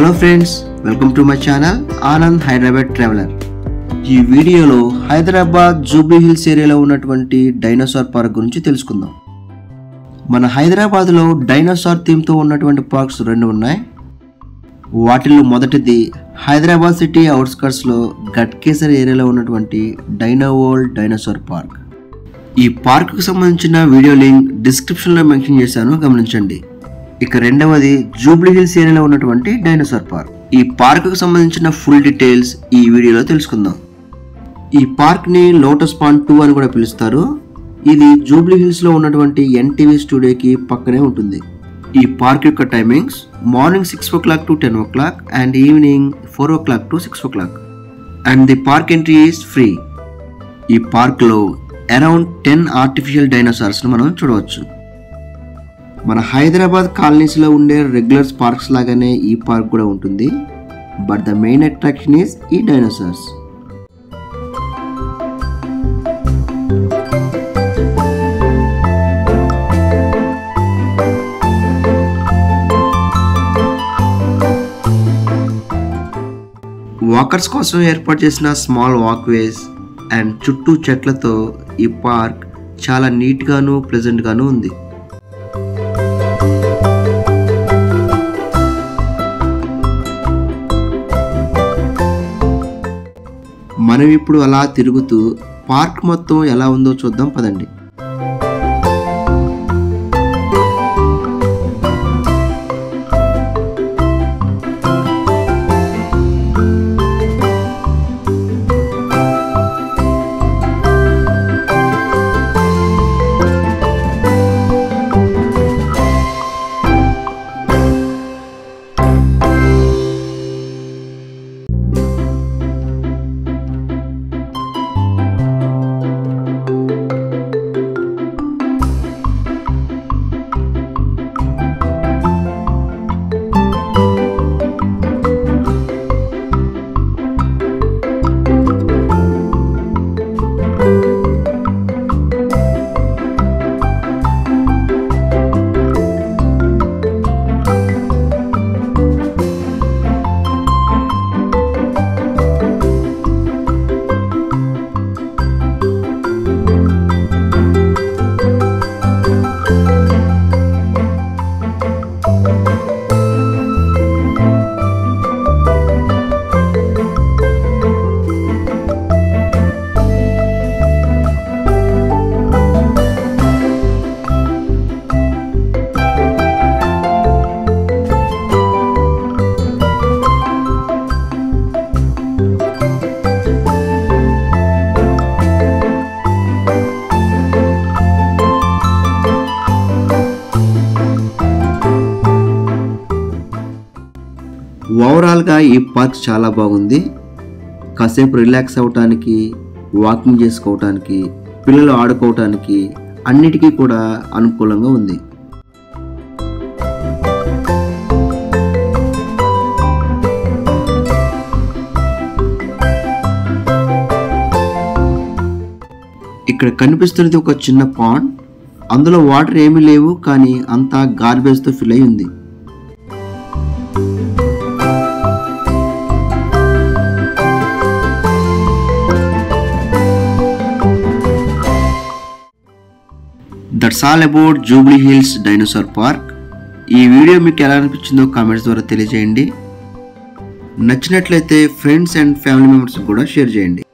hello friends welcome to my channel Anand Hyderabad traveller ఈ వీడియోలో Hyderabad Jubilee hills ఏరియాలో ఉన్నటువంటి డైనోసార్ పార్క్ గురించి తెలుసుకుందాం మన హైదరాబాద్లో డైనోసార్ థీమ్తో ఉన్నటువంటి పార్క్స్ రెండు ఉన్నాయి వాటిల్లో మొదటిది హైదరాబాద్ సిటీ అవుట్స్కర్ట్స్లో గట్కేసర్ ఏరియాలో ఉన్నటువంటి డైనోవోల్డ్ డైనోసార్ పార్క్ ఈ పార్కుకు సంబంధించిన వీడియో లింక్ డిస్క్రిప్షన్లో మెన్షన్ చేశాను గమనించండి ఇక రెండవది జూబ్లీ హిల్స్ ఏరియాలో ఉన్నటువంటి డైనోసార్ పార్క్ ఈ పార్కుకు సంబంధించిన ఫుల్ డీటెయిల్స్ ఈ వీడియోలో తెలుసుకుందాం ఈ పార్క్ని లోటస్ పాండ్ టూ అని కూడా పిలుస్తారు ఇది జూబ్లీ హిల్స్లో ఉన్నటువంటి ఎన్టీవీ స్టూడియోకి పక్కనే ఉంటుంది ఈ పార్క్ యొక్క timings morning six o'clock to ten o'clock and evening four o'clock to six o'clock and the park entry is free ఈ పార్క్లో అరౌండ్ టెన్ ఆర్టిఫిషియల్ డైనోసార్స్ను మనం చూడవచ్చు మన హైదరాబాద్ కాలనీస్లో ఉండే రెగ్యులర్ పార్క్స్ లాగానే ఈ పార్క్ కూడా ఉంటుంది but the main attraction is ఈ డైనోసార్స్ వాకర్స్ కోసం ఏర్పాటు చేసిన స్మాల్ వాక్వేస్ అండ్ చుట్టూ చెట్లతో ఈ పార్క్ చాలా నీట్గాను ప్లెజెంట్గాను ఉంది మనం ఇప్పుడు అలా తిరుగుతూ పార్క్ మొత్తం ఎలా ఉందో చూద్దాం పదండి ఓవరాల్గా ఈ పార్క్ చాలా బాగుంది కాసేపు రిలాక్స్ అవ్వటానికి వాకింగ్ చేసుకోవటానికి పిల్లలు ఆడుకోవటానికి అన్నిటికీ కూడా అనుకూలంగా ఉంది ఇక్కడ కనిపిస్తున్నది ఒక చిన్న పాండ్ అందులో వాటర్ ఏమీ లేవు కానీ అంతా గార్బేజ్తో ఫిల్ అయి ఉంది that's all about Jubilee Hills dinosaur park ఈ వీడియో మీకు ఎలా అనిపించిందో కామెంట్స్ ద్వారా తెలియజేయండి నచ్చినట్లయితే ఫ్రెండ్స్ అండ్ ఫ్యామిలీ మెంబర్స్ కూడా షేర్ చేయండి